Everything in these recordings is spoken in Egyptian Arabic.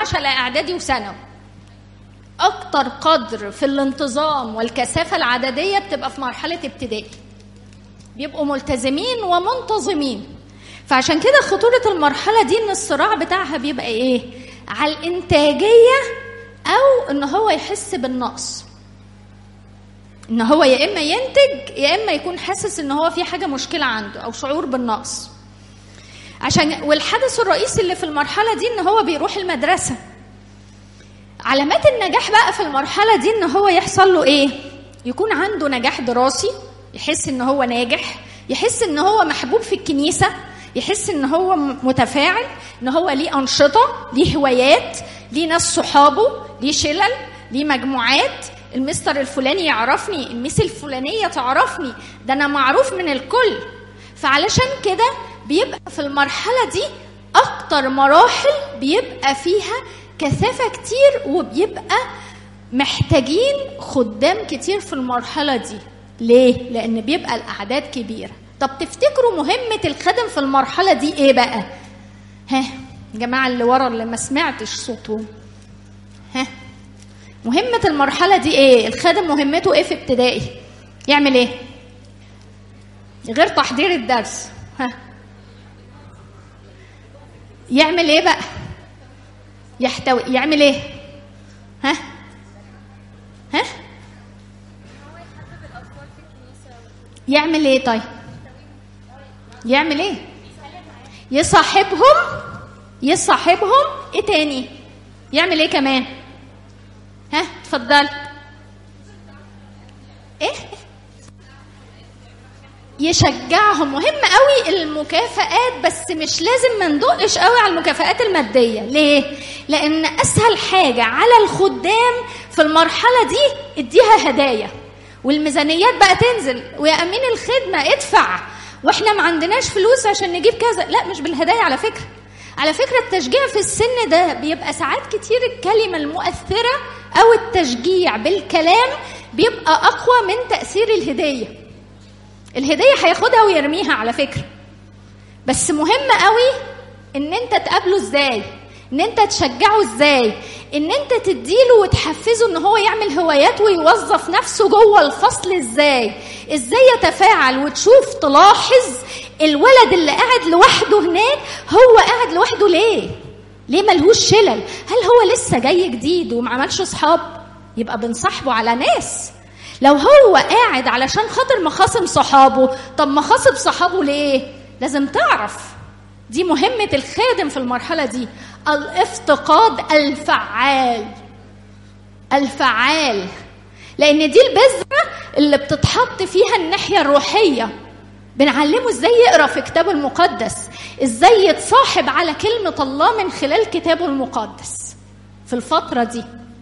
على اعدادي وثانوي اكتر قدر في الانتظام والكثافه العدديه بتبقى في مرحله ابتدائي بيبقوا ملتزمين ومنتظمين فعشان كده خطوره المرحله دي ان الصراع بتاعها بيبقى ايه على الانتاجيه او ان هو يحس بالنقص ان هو يا اما ينتج يا اما يكون حاسس ان هو في حاجه مشكله عنده او شعور بالنقص عشان والحدث الرئيسي اللي في المرحله دي ان هو بيروح المدرسه علامات النجاح بقى في المرحله دي ان هو يحصل له ايه يكون عنده نجاح دراسي يحس ان هو ناجح يحس ان هو محبوب في الكنيسه يحس ان هو متفاعل ان هو ليه انشطه ليه هوايات ليه ناس صحابه ليه شلل ليه مجموعات المستر الفلاني يعرفني الميس الفلانيه تعرفني ده انا معروف من الكل فعلشان كده بيبقى في المرحله دي اكتر مراحل بيبقى فيها كثافه كتير وبيبقى محتاجين خدام كتير في المرحله دي ليه لان بيبقى الاعداد كبيره طب تفتكروا مهمه الخادم في المرحله دي ايه بقى ها الجماعه اللي ورا اللي ما سمعتش صوتهم ها مهمه المرحله دي ايه الخادم مهمته ايه في ابتدائي يعمل ايه غير تحضير الدرس ها يعمل ايه بقى يحتوي يعمل ايه ها ها يعمل ايه طيب يعمل ايه يصاحبهم يصاحبهم ايه تاني يعمل ايه كمان ها اتفضل ايه يشجعهم مهم قوي المكافآت بس مش لازم ما ندقش قوي على المكافآت المادية ليه؟ لأن أسهل حاجة على الخدام في المرحلة دي اديها هدايا والميزانيات بقى تنزل ويا أمين الخدمة ادفع واحنا ما عندناش فلوس عشان نجيب كذا لا مش بالهدايا على فكرة على فكرة التشجيع في السن ده بيبقى ساعات كتير الكلمة المؤثرة أو التشجيع بالكلام بيبقى أقوى من تأثير الهدية الهديه هياخدها ويرميها على فكره بس مهم قوي ان انت تقابله ازاي ان انت تشجعه ازاي ان انت تديله وتحفزه ان هو يعمل هوايات ويوظف نفسه جوه الفصل ازاي ازاي يتفاعل وتشوف تلاحظ الولد اللي قاعد لوحده هناك هو قاعد لوحده ليه ليه ملهوش شلل هل هو لسه جاي جديد ومعملش اصحاب يبقى بنصاحبه على ناس لو هو قاعد علشان خاطر مخاصم صحابه طب مخاصم صحابه ليه لازم تعرف دي مهمة الخادم في المرحلة دي الافتقاد الفعال الفعال لأن دي البذرة اللي بتتحط فيها الناحية الروحية بنعلمه ازاي يقرا في كتابه المقدس ازاي يتصاحب على كلمة الله من خلال كتابه المقدس في الفترة دي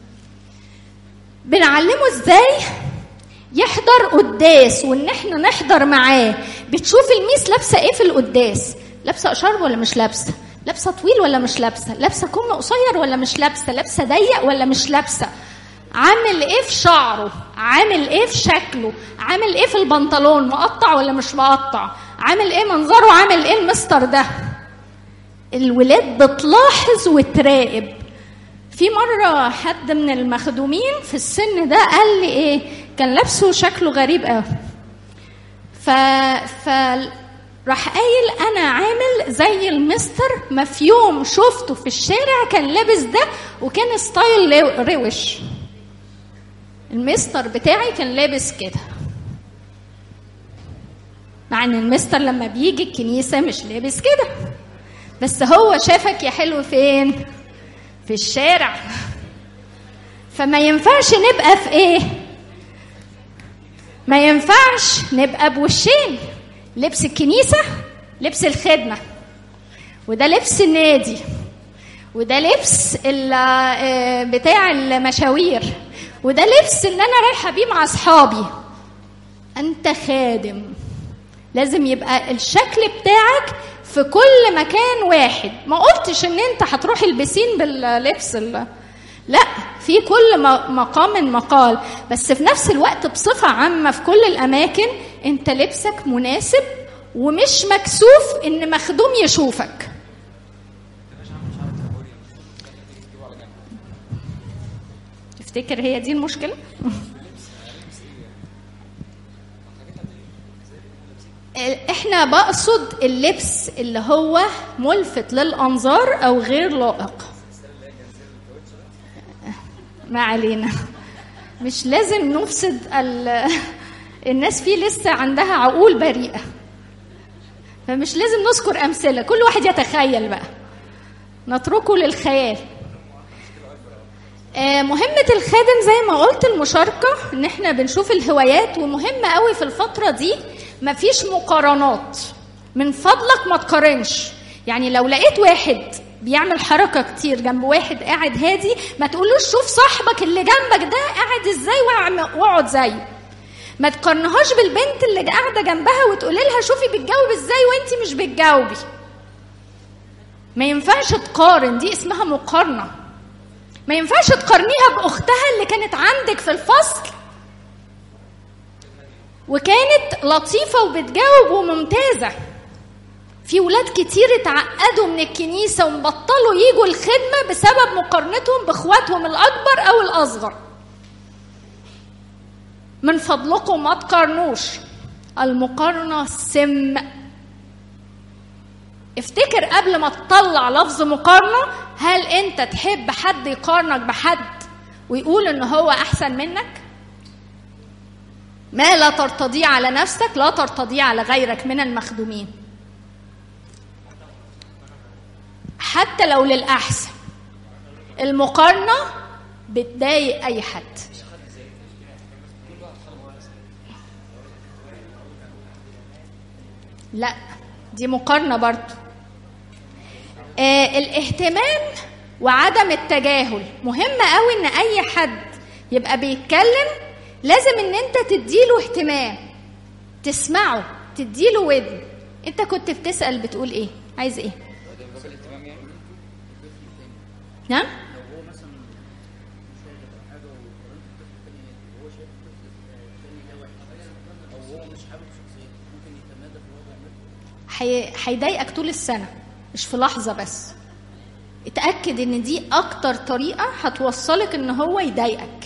بنعلمه ازاي يحضر قداس وان احنا نحضر معاه بتشوف الميس لابسه ايه في القداس لابسه اشار ولا مش لابسه لابسه طويل ولا مش لابسه لابسه كم قصير ولا مش لابسه لابسه ضيق ولا مش لابسه عامل ايه في شعره عامل ايه في شكله عامل ايه في البنطلون مقطع ولا مش مقطع عامل ايه منظره عامل ايه المستر ده الولاد بتلاحظ وتراقب في مرة حد من المخدومين في السن ده قال لي ايه كان لابسه شكله غريب قوي ف ف راح قايل انا عامل زي المستر ما في يوم شفته في الشارع كان لابس ده وكان ستايل روش المستر بتاعي كان لابس كده مع ان المستر لما بيجي الكنيسه مش لابس كده بس هو شافك يا حلو فين في الشارع فما ينفعش نبقى في ايه ما ينفعش نبقى بوشين لبس الكنيسة لبس الخدمة وده لبس النادي وده لبس بتاع المشاوير وده لبس اللي انا رايحه بيه مع اصحابي انت خادم لازم يبقى الشكل بتاعك في كل مكان واحد ما قلتش ان انت هتروح البسين باللبس ال... لا في كل مقام مقال بس في نفس الوقت بصفة عامة في كل الأماكن أنت لبسك مناسب ومش مكسوف إن مخدوم يشوفك تفتكر هي دي المشكله احنا بقصد اللبس اللي هو ملفت للانظار او غير لائق ما علينا مش لازم نفسد ال... الناس فيه لسه عندها عقول بريئه فمش لازم نذكر امثله كل واحد يتخيل بقى نتركه للخيال آه، مهمة الخادم زي ما قلت المشاركة ان احنا بنشوف الهوايات ومهمة قوي في الفترة دي مفيش مقارنات من فضلك ما تقارنش يعني لو لقيت واحد بيعمل حركة كتير جنب واحد قاعد هادي ما تقولوش شوف صاحبك اللي جنبك ده قاعد ازاي واعم- واقعد زيه ما تقارنهاش بالبنت اللي قاعدة جنبها وتقولي لها شوفي بتجاوب ازاي وانتي مش بتجاوبي ما ينفعش تقارن دي اسمها مقارنة ما ينفعش تقارنيها باختها اللي كانت عندك في الفصل وكانت لطيفه وبتجاوب وممتازه في ولاد كتير اتعقدوا من الكنيسه ومبطلوا يجوا الخدمه بسبب مقارنتهم باخواتهم الاكبر او الاصغر من فضلكم ما تقارنوش المقارنه سم افتكر قبل ما تطلع لفظ مقارنه هل انت تحب حد يقارنك بحد ويقول ان هو احسن منك ما لا ترتضيه على نفسك لا ترتضيه على غيرك من المخدومين حتى لو للاحسن المقارنه بتضايق اي حد لا دي مقارنه برضو آه الاهتمام وعدم التجاهل مهم قوي ان اي حد يبقى بيتكلم لازم ان انت تديله اهتمام تسمعه تديله ودن انت كنت بتسال بتقول ايه عايز ايه نعم هي- هيضايقك طول السنه مش في لحظه بس اتاكد ان دي اكتر طريقه هتوصلك ان هو يضايقك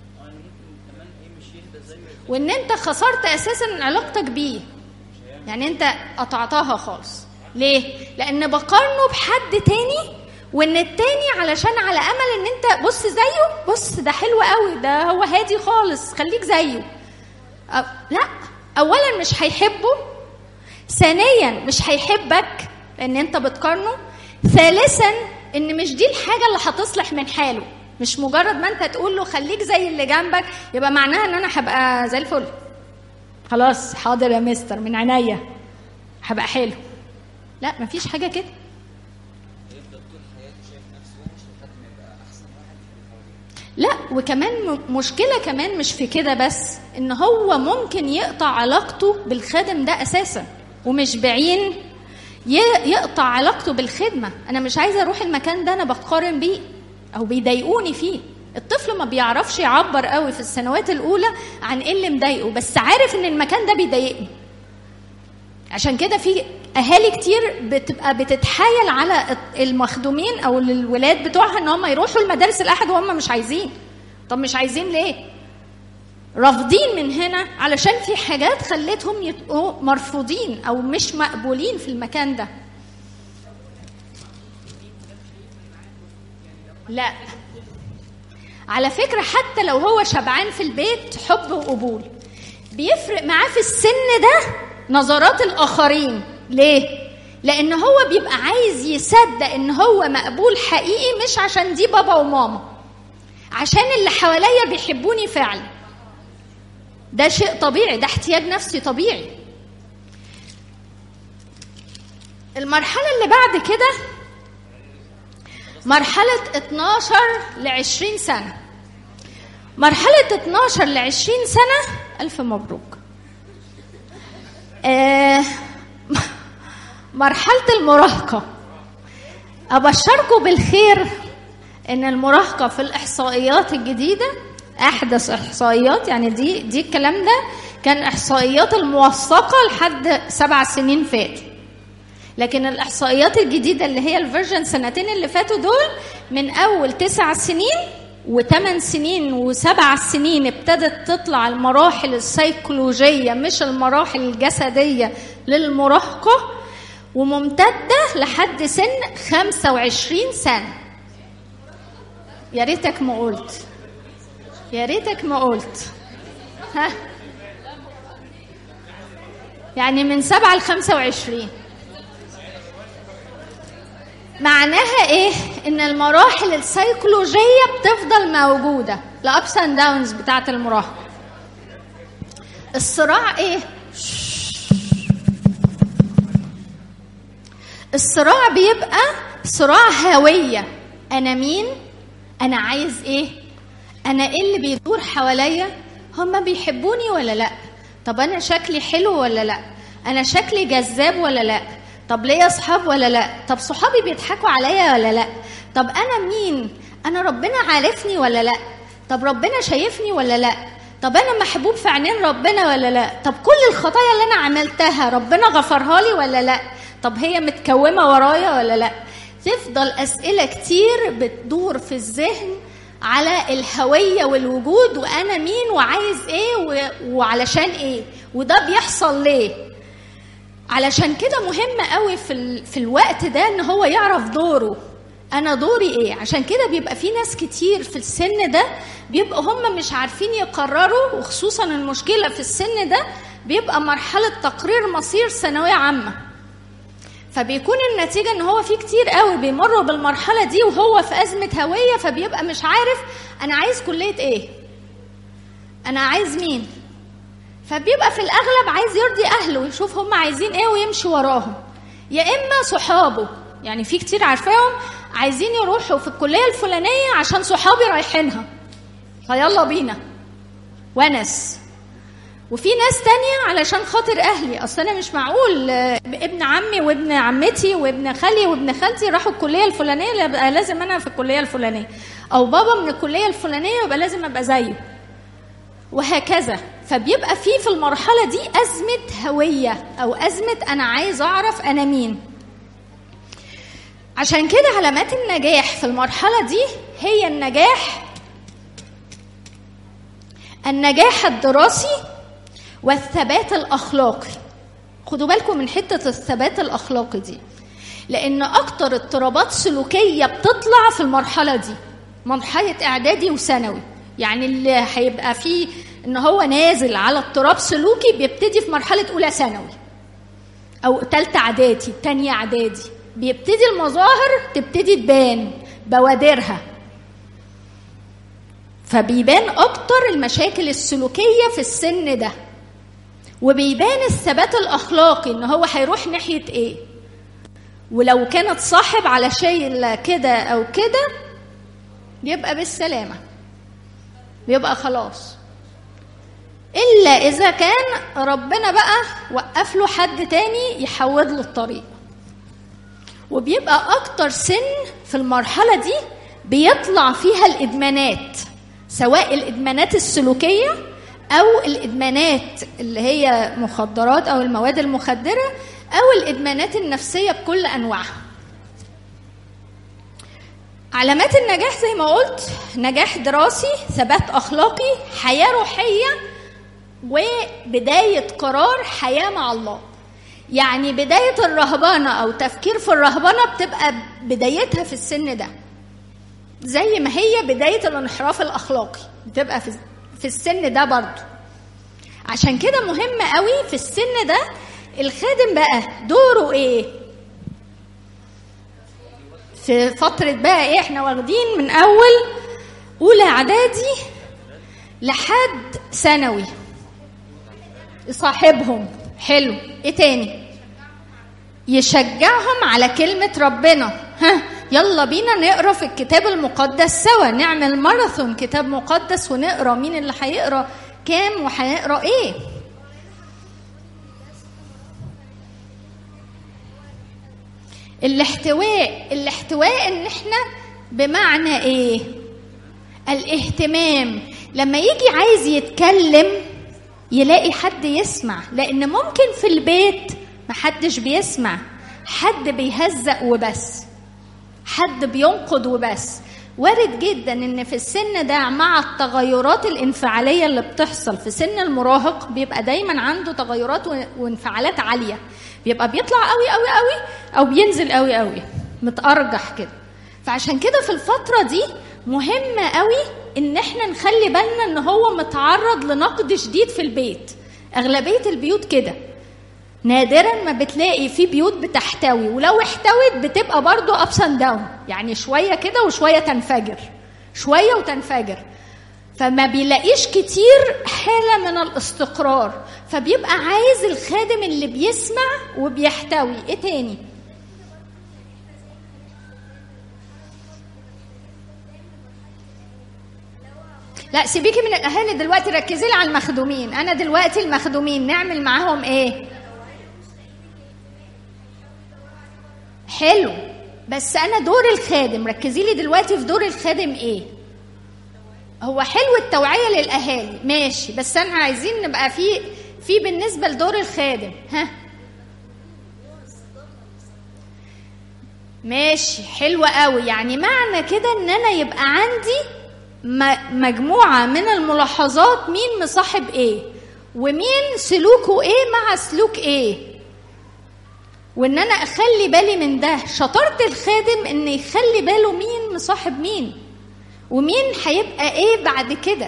وان انت خسرت اساسا علاقتك بيه يعني انت قطعتها خالص ليه لان بقارنه بحد تاني وان التاني علشان على امل ان انت بص زيه بص ده حلو قوي ده هو هادي خالص خليك زيه أو لا اولا مش هيحبه ثانيا مش هيحبك لان انت بتقارنه ثالثا ان مش دي الحاجه اللي هتصلح من حاله مش مجرد ما انت تقول له خليك زي اللي جنبك يبقى معناها ان انا هبقى زي الفل خلاص حاضر يا مستر من عينيا هبقى حلو لا مفيش حاجه كده لا وكمان م- مشكله كمان مش في كده بس ان هو ممكن يقطع علاقته بالخادم ده اساسا ومش بعين ي- يقطع علاقته بالخدمه انا مش عايزه اروح المكان ده انا بتقارن بيه او بيضايقوني فيه الطفل ما بيعرفش يعبر قوي في السنوات الاولى عن ايه اللي مضايقه بس عارف ان المكان ده بيضايقني عشان كده في اهالي كتير بتبقى بتتحايل على المخدومين او الولاد بتوعها ان هم يروحوا المدارس الاحد وهم مش عايزين طب مش عايزين ليه رافضين من هنا علشان في حاجات خلتهم يبقوا مرفوضين او مش مقبولين في المكان ده لا على فكرة حتى لو هو شبعان في البيت حب وقبول بيفرق معاه في السن ده نظرات الآخرين ليه؟ لأن هو بيبقى عايز يصدق إن هو مقبول حقيقي مش عشان دي بابا وماما عشان اللي حواليا بيحبوني فعلا ده شيء طبيعي ده احتياج نفسي طبيعي المرحلة اللي بعد كده مرحلة 12 ل 20 سنة مرحلة 12 ل 20 سنة ألف مبروك آه مرحلة المراهقة أبشركم بالخير إن المراهقة في الإحصائيات الجديدة أحدث إحصائيات يعني دي دي الكلام ده كان إحصائيات الموثقة لحد سبع سنين فاتوا لكن الإحصائيات الجديدة اللي هي الفيرجن سنتين اللي فاتوا دول من اول تسع سنين وثمان سنين وسبع سنين ابتدت تطلع المراحل السيكولوجية مش المراحل الجسدية للمراهقة وممتدة لحد سن 25 سنة يا ريتك ما قلت يا ريتك ما قلت ها يعني من سبعة ل 25 معناها ايه ان المراحل السيكولوجيه بتفضل موجوده الابس اند داونز بتاعه المراهقه الصراع ايه الصراع بيبقى صراع هويه انا مين انا عايز ايه انا ايه اللي بيدور حواليا هما بيحبوني ولا لا طب انا شكلي حلو ولا لا انا شكلي جذاب ولا لا طب ليا اصحاب ولا لا طب صحابي بيضحكوا عليا ولا لا طب انا مين انا ربنا عارفني ولا لا طب ربنا شايفني ولا لا طب انا محبوب في عينين ربنا ولا لا طب كل الخطايا اللي انا عملتها ربنا غفرها لي ولا لا طب هي متكومه ورايا ولا لا تفضل اسئله كتير بتدور في الذهن على الهويه والوجود وانا مين وعايز ايه و... وعلشان ايه وده بيحصل ليه علشان كده مهم قوي في ال... في الوقت ده ان هو يعرف دوره انا دوري ايه عشان كده بيبقى في ناس كتير في السن ده بيبقى هم مش عارفين يقرروا وخصوصا المشكله في السن ده بيبقى مرحله تقرير مصير ثانويه عامه فبيكون النتيجة ان هو في كتير قوي بيمروا بالمرحلة دي وهو في أزمة هوية فبيبقى مش عارف أنا عايز كلية إيه؟ أنا عايز مين؟ فبيبقى في الأغلب عايز يرضي أهله يشوف هم عايزين إيه ويمشي وراهم يا إما صحابه يعني في كتير عارفاهم عايزين يروحوا في الكلية الفلانية عشان صحابي رايحينها فيلا بينا ونس وفي ناس تانية علشان خاطر أهلي أصل أنا مش معقول ابن عمي وابن عمتي وابن خالي وابن خالتي راحوا الكلية الفلانية يبقى لازم أنا في الكلية الفلانية أو بابا من الكلية الفلانية يبقى لازم أبقى زيه وهكذا فبيبقى في في المرحلة دي أزمة هوية أو أزمة أنا عايز أعرف أنا مين عشان كده علامات النجاح في المرحلة دي هي النجاح النجاح الدراسي والثبات الاخلاقي خدوا بالكم من حته الثبات الاخلاقي دي لان اكتر اضطرابات سلوكيه بتطلع في المرحله دي مرحله اعدادي وثانوي يعني اللي هيبقى فيه ان هو نازل على اضطراب سلوكي بيبتدي في مرحله اولى ثانوي او ثالثه اعدادي ثانيه اعدادي بيبتدي المظاهر تبتدي تبان بوادرها فبيبان اكتر المشاكل السلوكيه في السن ده وبيبان الثبات الاخلاقي ان هو هيروح ناحيه ايه ولو كانت صاحب على شيء كده او كده بيبقى بالسلامه بيبقى خلاص الا اذا كان ربنا بقى وقف له حد تاني يحود له الطريق وبيبقى اكتر سن في المرحله دي بيطلع فيها الادمانات سواء الادمانات السلوكيه او الادمانات اللي هي مخدرات او المواد المخدره او الادمانات النفسيه بكل انواعها علامات النجاح زي ما قلت نجاح دراسي ثبات اخلاقي حياه روحيه وبدايه قرار حياه مع الله يعني بدايه الرهبنه او تفكير في الرهبنه بتبقى بدايتها في السن ده زي ما هي بدايه الانحراف الاخلاقي بتبقى في في السن ده برضه عشان كده مهم قوي في السن ده الخادم بقى دوره ايه في فترة بقى ايه احنا واخدين من اول اولى اعدادي لحد ثانوي صاحبهم حلو ايه تاني يشجعهم على كلمة ربنا ها يلا بينا نقرا في الكتاب المقدس سوا نعمل ماراثون كتاب مقدس ونقرا مين اللي هيقرا كام وهيقرا ايه الاحتواء الاحتواء ان احنا بمعنى ايه الاهتمام لما يجي عايز يتكلم يلاقي حد يسمع لان ممكن في البيت محدش بيسمع حد بيهزق وبس حد بينقد وبس وارد جدا ان في السن ده مع التغيرات الانفعاليه اللي بتحصل في سن المراهق بيبقى دايما عنده تغيرات وانفعالات عاليه بيبقى بيطلع قوي قوي قوي او بينزل قوي قوي متارجح كده فعشان كده في الفتره دي مهم قوي ان احنا نخلي بالنا ان هو متعرض لنقد شديد في البيت اغلبيه البيوت كده نادرا ما بتلاقي في بيوت بتحتوي ولو احتوت بتبقى برضو ابس اند داون يعني شويه كده وشويه تنفجر شويه وتنفجر فما بيلاقيش كتير حالة من الاستقرار فبيبقى عايز الخادم اللي بيسمع وبيحتوي ايه تاني لا سيبيكي من الاهالي دلوقتي ركزي لي على المخدومين انا دلوقتي المخدومين نعمل معاهم ايه حلو بس انا دور الخادم ركزي لي دلوقتي في دور الخادم ايه هو حلو التوعيه للاهالي ماشي بس انا عايزين نبقى في في بالنسبه لدور الخادم ها ماشي حلوة قوي يعني معنى كده ان انا يبقى عندي مجموعة من الملاحظات مين مصاحب ايه ومين سلوكه ايه مع سلوك ايه وان انا اخلي بالي من ده شطاره الخادم ان يخلي باله مين مصاحب مين ومين هيبقى ايه بعد كده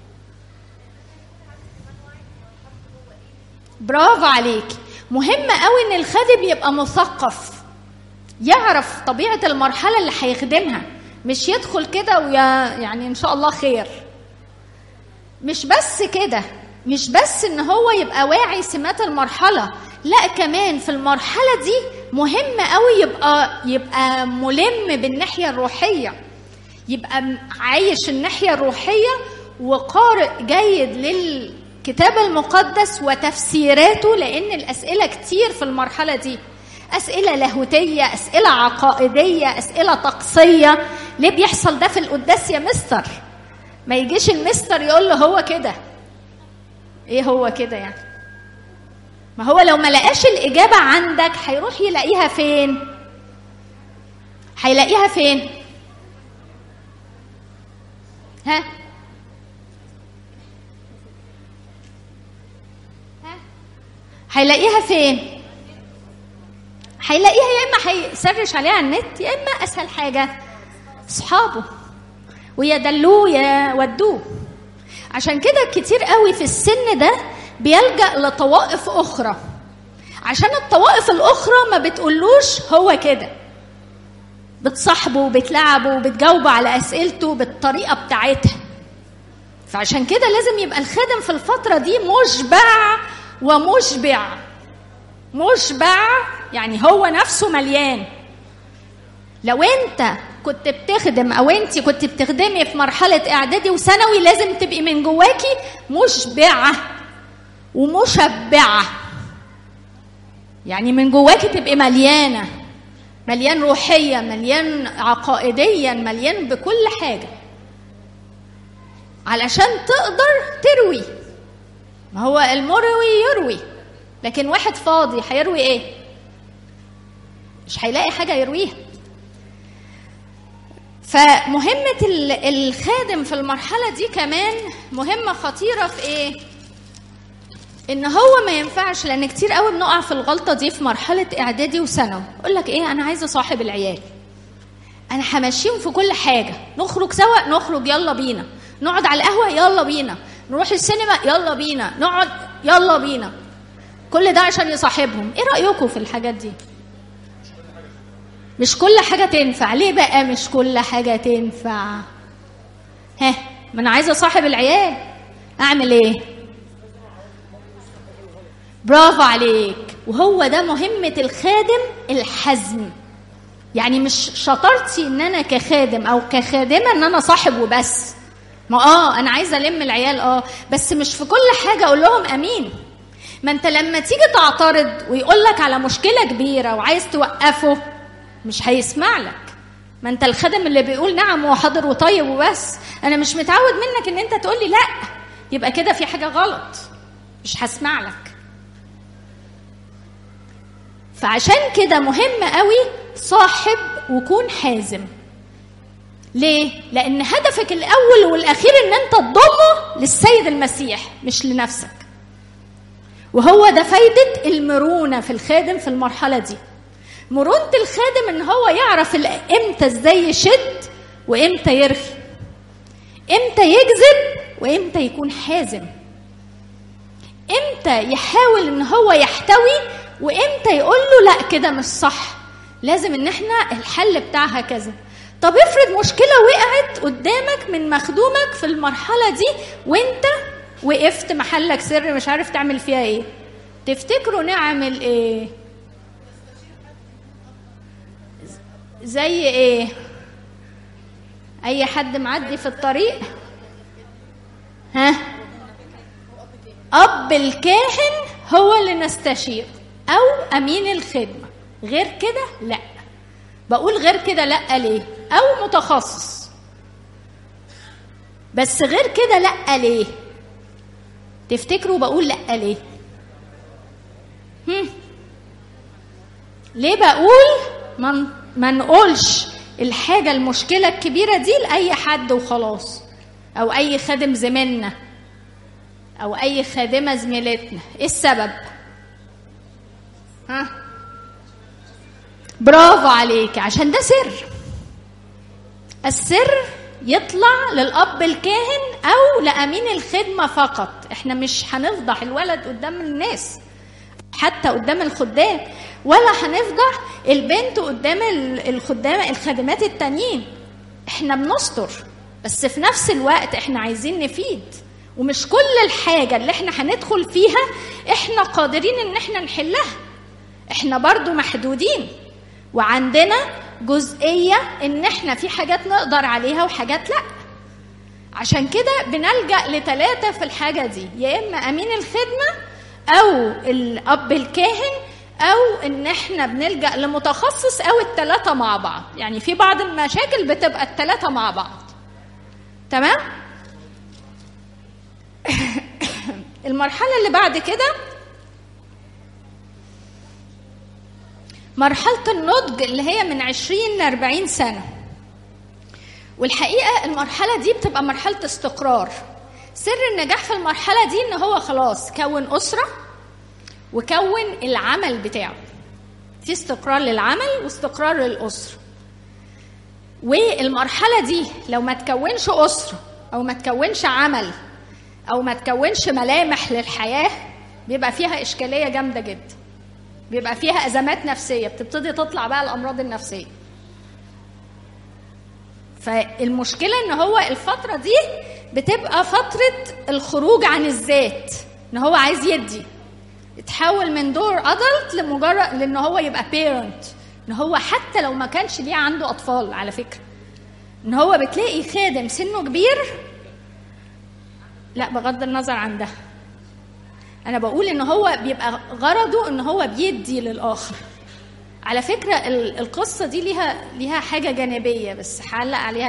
برافو عليك مهم قوي ان الخادم يبقى مثقف يعرف طبيعه المرحله اللي هيخدمها مش يدخل كده ويا يعني ان شاء الله خير مش بس كده مش بس ان هو يبقى واعي سمات المرحله لا كمان في المرحله دي مهم قوي يبقى يبقى ملم بالناحيه الروحيه يبقى عايش الناحيه الروحيه وقارئ جيد للكتاب المقدس وتفسيراته لان الاسئله كتير في المرحله دي اسئله لاهوتيه اسئله عقائديه اسئله طقسيه ليه بيحصل ده في القداس يا مستر ما يجيش المستر يقول له هو كده ايه هو كده يعني ما هو لو ما لقاش الإجابة عندك هيروح يلاقيها فين؟ هيلاقيها فين؟ ها؟ ها؟ هيلاقيها فين؟ هيلاقيها يا اما هيسرش عليها على النت يا اما اسهل حاجه اصحابه ويدلوه يودوه عشان كده كتير قوي في السن ده بيلجأ لطوائف أخرى عشان الطوائف الأخرى ما بتقولوش هو كده بتصاحبه وبتلعبه وبتجاوبه على أسئلته بالطريقة بتاعتها فعشان كده لازم يبقى الخادم في الفترة دي مشبع ومشبع مشبع يعني هو نفسه مليان لو انت كنت بتخدم او انت كنت بتخدمي في مرحله اعدادي وثانوي لازم تبقي من جواكي مشبعه ومشبعة يعني من جواكي تبقي مليانة مليان روحيا مليان عقائديا مليان بكل حاجة علشان تقدر تروي ما هو المروي يروي لكن واحد فاضي هيروي ايه مش هيلاقي حاجة يرويها فمهمة الخادم في المرحلة دي كمان مهمة خطيرة في ايه ان هو ما ينفعش لان كتير قوي بنقع في الغلطه دي في مرحله اعدادي وثانوي يقول لك ايه انا عايزه صاحب العيال انا همشيهم في كل حاجه نخرج سوا نخرج يلا بينا نقعد على القهوه يلا بينا نروح السينما يلا بينا نقعد يلا بينا كل ده عشان يصاحبهم ايه رايكم في الحاجات دي مش كل حاجه تنفع ليه بقى مش كل حاجه تنفع ها ما انا عايزه صاحب العيال اعمل ايه برافو عليك وهو ده مهمة الخادم الحزم يعني مش شطارتي ان انا كخادم او كخادمة ان انا صاحب وبس ما اه انا عايزة الم العيال اه بس مش في كل حاجة اقول لهم امين ما انت لما تيجي تعترض ويقول لك على مشكلة كبيرة وعايز توقفه مش هيسمع لك ما انت الخادم اللي بيقول نعم وحاضر وطيب وبس انا مش متعود منك ان انت تقول لي لا يبقى كده في حاجة غلط مش هسمع لك فعشان كده مهم قوي صاحب وكون حازم ليه؟ لأن هدفك الأول والأخير إن أنت تضمه للسيد المسيح مش لنفسك. وهو ده فايدة المرونة في الخادم في المرحلة دي. مرونة الخادم إن هو يعرف إمتى إزاي يشد وإمتى يرخي. إمتى يجذب وإمتى يكون حازم. إمتى يحاول إن هو يحتوي وإمتى يقول له لا كده مش صح. لازم إن إحنا الحل بتاعها كذا. طب افرض مشكلة وقعت قدامك من مخدومك في المرحلة دي وانت وقفت محلك سر مش عارف تعمل فيها ايه تفتكروا نعمل ايه زي ايه اي حد معدي في الطريق ها اب الكاهن هو اللي نستشير او امين الخدمه غير كده لا بقول غير كده لا ليه او متخصص بس غير كده لا ليه تفتكروا بقول لا ليه هم. ليه بقول ما ما نقولش الحاجه المشكله الكبيره دي لاي حد وخلاص او اي خادم زميلنا او اي خادمه زميلتنا ايه السبب ها برافو عليك عشان ده سر السر يطلع للاب الكاهن او لامين الخدمه فقط احنا مش هنفضح الولد قدام الناس حتى قدام الخدام ولا هنفضح البنت قدام الخدام الخادمات التانيين احنا بنستر بس في نفس الوقت احنا عايزين نفيد ومش كل الحاجة اللي احنا هندخل فيها احنا قادرين ان احنا نحلها احنا برضو محدودين وعندنا جزئية إن إحنا في حاجات نقدر عليها وحاجات لأ. عشان كده بنلجأ لثلاثة في الحاجة دي، يا إما أمين الخدمة أو الأب الكاهن أو إن إحنا بنلجأ لمتخصص أو الثلاثة مع بعض، يعني في بعض المشاكل بتبقى الثلاثة مع بعض. تمام؟ المرحلة اللي بعد كده مرحلة النضج اللي هي من 20 ل 40 سنة والحقيقة المرحلة دي بتبقى مرحلة استقرار سر النجاح في المرحلة دي إن هو خلاص كون أسرة وكون العمل بتاعه في استقرار للعمل واستقرار للأسرة والمرحلة دي لو ما تكونش أسرة أو ما تكونش عمل أو ما تكونش ملامح للحياة بيبقى فيها إشكالية جامدة جدا بيبقى فيها ازمات نفسيه بتبتدي تطلع بقى الامراض النفسيه فالمشكله ان هو الفتره دي بتبقى فتره الخروج عن الذات ان هو عايز يدي يتحول من دور ادلت لمجرد لان هو يبقى بيرنت ان هو حتى لو ما كانش ليه عنده اطفال على فكره ان هو بتلاقي خادم سنه كبير لا بغض النظر عن ده انا بقول ان هو بيبقى غرضه ان هو بيدي للاخر على فكره القصه دي ليها ليها حاجه جانبيه بس هعلق عليها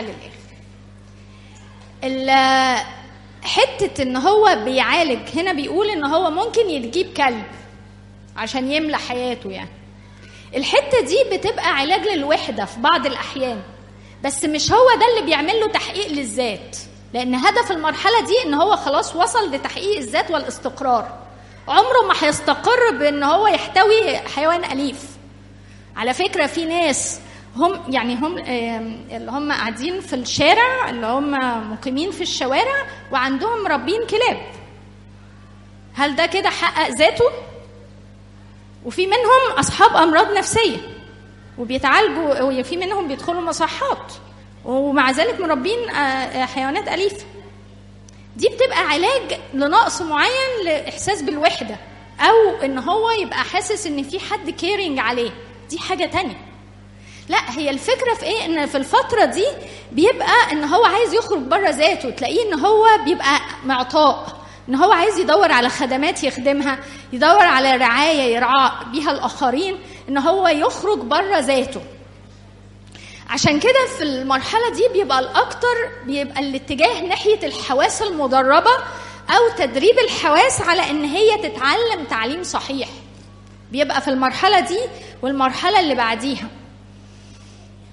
للاخر حته ان هو بيعالج هنا بيقول ان هو ممكن يجيب كلب عشان يملى حياته يعني الحته دي بتبقى علاج للوحده في بعض الاحيان بس مش هو ده اللي بيعمل له تحقيق للذات لان هدف المرحله دي ان هو خلاص وصل لتحقيق الذات والاستقرار عمره ما هيستقر بان هو يحتوي حيوان اليف على فكره في ناس هم يعني هم اللي هم قاعدين في الشارع اللي هم مقيمين في الشوارع وعندهم مربين كلاب هل ده كده حقق ذاته وفي منهم اصحاب امراض نفسيه وبيتعالجوا وفي منهم بيدخلوا مصحات ومع ذلك مربين حيوانات اليفه دي بتبقى علاج لنقص معين لاحساس بالوحده او ان هو يبقى حاسس ان في حد كيرنج عليه دي حاجه تانية لا هي الفكره في ايه ان في الفتره دي بيبقى ان هو عايز يخرج بره ذاته تلاقيه ان هو بيبقى معطاء ان هو عايز يدور على خدمات يخدمها يدور على رعايه يرعى بيها الاخرين ان هو يخرج بره ذاته عشان كده في المرحلة دي بيبقى الأكتر بيبقى الاتجاه ناحية الحواس المدربة أو تدريب الحواس على إن هي تتعلم تعليم صحيح بيبقى في المرحلة دي والمرحلة اللي بعديها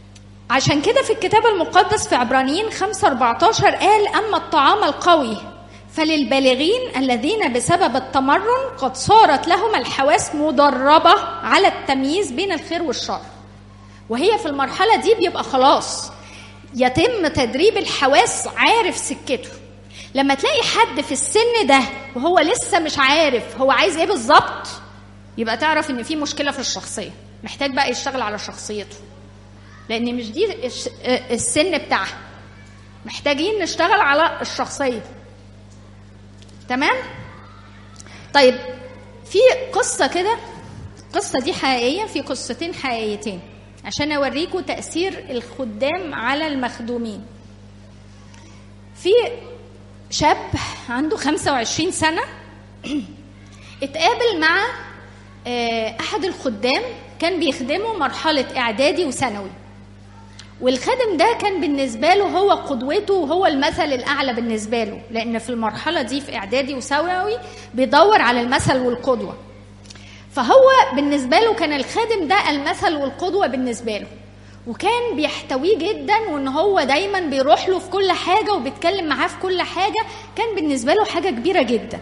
عشان كده في الكتاب المقدس في عبرانيين 5 14 قال أما الطعام القوي فللبالغين الذين بسبب التمرن قد صارت لهم الحواس مدربة على التمييز بين الخير والشر وهي في المرحلة دي بيبقى خلاص يتم تدريب الحواس عارف سكته لما تلاقي حد في السن ده وهو لسه مش عارف هو عايز ايه بالظبط يبقى تعرف ان في مشكله في الشخصيه محتاج بقى يشتغل على شخصيته لان مش دي السن بتاعها محتاجين نشتغل على الشخصيه تمام طيب في قصه كده القصه دي حقيقيه في قصتين حقيقيتين عشان اوريكم تاثير الخدام على المخدومين في شاب عنده 25 سنه اتقابل مع احد الخدام كان بيخدمه مرحله اعدادي وثانوي والخادم ده كان بالنسبه له هو قدوته وهو المثل الاعلى بالنسبه له لان في المرحله دي في اعدادي وثانوي بيدور على المثل والقدوه فهو بالنسبه له كان الخادم ده المثل والقدوه بالنسبه له وكان بيحتويه جدا وان هو دايما بيروح له في كل حاجه وبيتكلم معاه في كل حاجه كان بالنسبه له حاجه كبيره جدا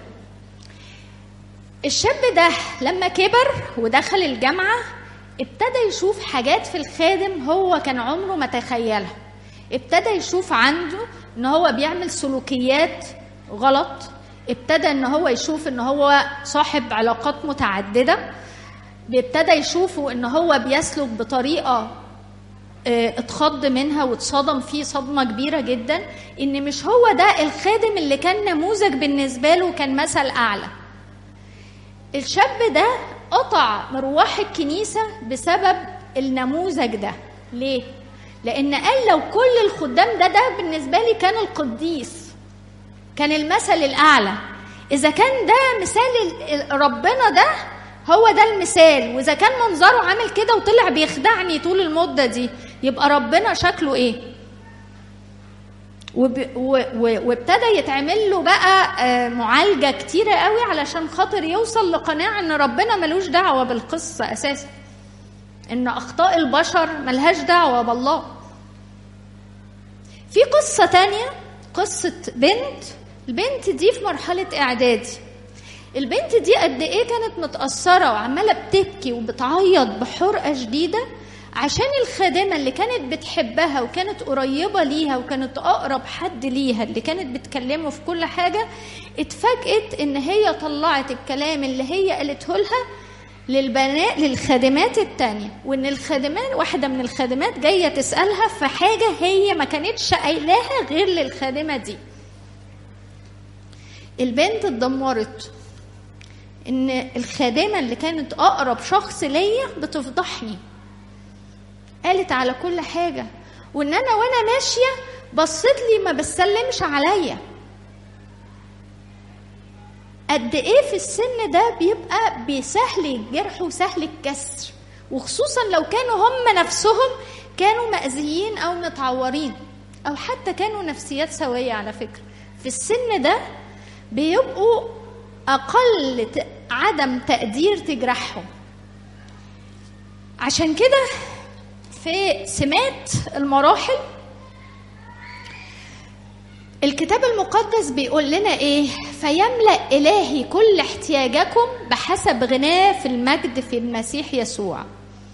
الشاب ده لما كبر ودخل الجامعه ابتدى يشوف حاجات في الخادم هو كان عمره ما تخيلها ابتدى يشوف عنده ان هو بيعمل سلوكيات غلط ابتدى ان هو يشوف ان هو صاحب علاقات متعدده ابتدى يشوفه ان هو بيسلك بطريقه اتخض منها واتصدم فيه صدمة كبيرة جدا ان مش هو ده الخادم اللي كان نموذج بالنسبة له كان مثل اعلى الشاب ده قطع مروح الكنيسة بسبب النموذج ده ليه؟ لأن قال لو كل الخدام ده ده بالنسبة لي كان القديس كان المثل الأعلى إذا كان ده مثال ربنا ده هو ده المثال وإذا كان منظره عامل كده وطلع بيخدعني طول المدة دي يبقى ربنا شكله إيه؟ وابتدى يتعمل له بقى معالجه كتيره قوي علشان خاطر يوصل لقناعه ان ربنا ملوش دعوه بالقصه اساسا ان اخطاء البشر ملهاش دعوه بالله في قصه تانية قصه بنت البنت دي في مرحله اعدادي البنت دي قد ايه كانت متاثره وعماله بتبكي وبتعيط بحرقه شديده عشان الخادمة اللي كانت بتحبها وكانت قريبة ليها وكانت أقرب حد ليها اللي كانت بتكلمه في كل حاجة اتفاجئت إن هي طلعت الكلام اللي هي قالته لها للبنات للخادمات التانية وإن الخادمات واحدة من الخادمات جاية تسألها في حاجة هي ما كانتش قايلاها غير للخادمة دي البنت اتدمرت إن الخادمة اللي كانت أقرب شخص ليا بتفضحني قالت على كل حاجة وإن أنا وأنا ماشية بصيت لي ما بتسلمش عليا قد إيه في السن ده بيبقى بسهل الجرح وسهل الكسر وخصوصا لو كانوا هم نفسهم كانوا مأذيين أو متعورين أو حتى كانوا نفسيات سوية على فكرة في السن ده بيبقوا أقل عدم تقدير تجرحهم عشان كده في سمات المراحل الكتاب المقدس بيقول لنا ايه فيملا الهي كل احتياجكم بحسب غناه في المجد في المسيح يسوع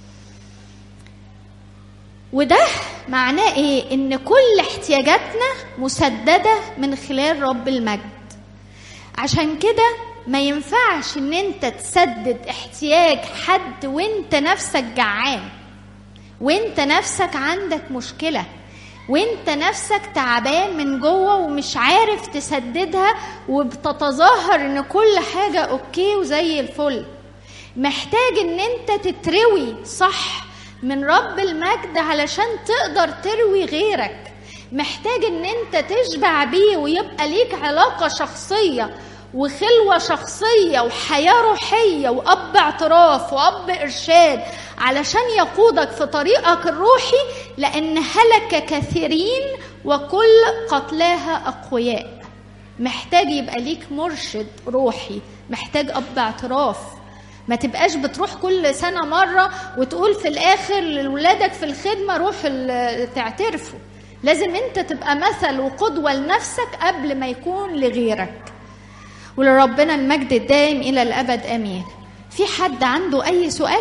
وده معناه ايه ان كل احتياجاتنا مسدده من خلال رب المجد عشان كده ما ينفعش ان انت تسدد احتياج حد وانت نفسك جعان وانت نفسك عندك مشكله وانت نفسك تعبان من جوه ومش عارف تسددها وبتتظاهر ان كل حاجه اوكي وزي الفل محتاج ان انت تتروي صح من رب المجد علشان تقدر تروي غيرك محتاج ان انت تشبع بيه ويبقى ليك علاقه شخصيه وخلوه شخصيه وحياه روحيه واب اعتراف واب ارشاد علشان يقودك في طريقك الروحي لان هلك كثيرين وكل قتلاها اقوياء محتاج يبقى ليك مرشد روحي محتاج اب اعتراف ما تبقاش بتروح كل سنة مرة وتقول في الآخر لولادك في الخدمة روح ال- تعترفوا لازم انت تبقى مثل وقدوة لنفسك قبل ما يكون لغيرك ولربنا المجد الدائم إلى الأبد آمين في حد عنده أي سؤال؟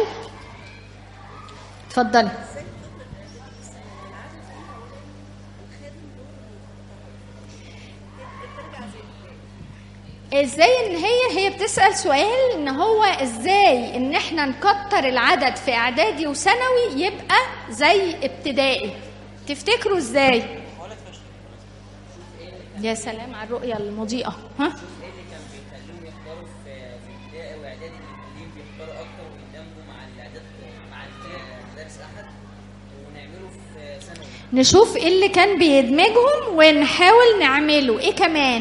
اتفضلي ازاي ان هي هي بتسال سؤال ان هو ازاي ان احنا نكتر العدد في اعدادي وثانوي يبقى زي ابتدائي تفتكروا ازاي يا سلام على الرؤيه المضيئه ها ايه اللي كان بيخليهم يختاروا في في ابتدائي واعدادي اللي بيخليهم بيختاروا اكتر ويندمجوا مع الاعداد مع المدارس احد ونعمله في ثانوي نشوف ايه اللي كان بيدمجهم ونحاول نعمله ايه كمان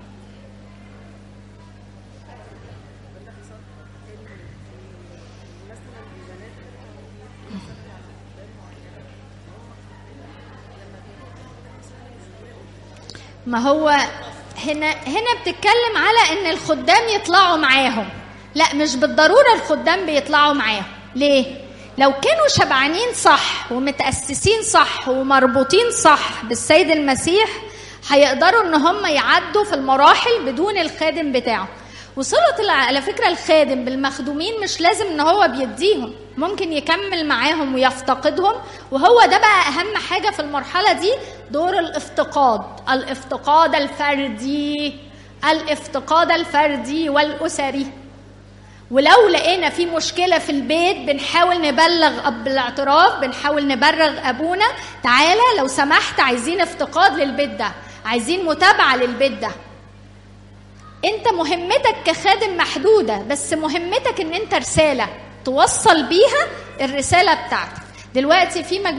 ما هو هنا هنا بتتكلم على ان الخدام يطلعوا معاهم لا مش بالضروره الخدام بيطلعوا معاهم ليه لو كانوا شبعانين صح ومتاسسين صح ومربوطين صح بالسيد المسيح هيقدروا ان هم يعدوا في المراحل بدون الخادم بتاعه وصلة الع- على فكرة الخادم بالمخدومين مش لازم ان هو بيديهم ممكن يكمل معاهم ويفتقدهم وهو ده بقى اهم حاجة في المرحلة دي دور الافتقاد الافتقاد الفردي الافتقاد الفردي والاسري ولو لقينا في مشكلة في البيت بنحاول نبلغ أب الاعتراف بنحاول نبرغ أبونا تعالى لو سمحت عايزين افتقاد للبيت ده عايزين متابعة للبيت ده انت مهمتك كخادم محدودة بس مهمتك ان انت رسالة توصل بيها الرسالة بتاعتك دلوقتي في مجموعة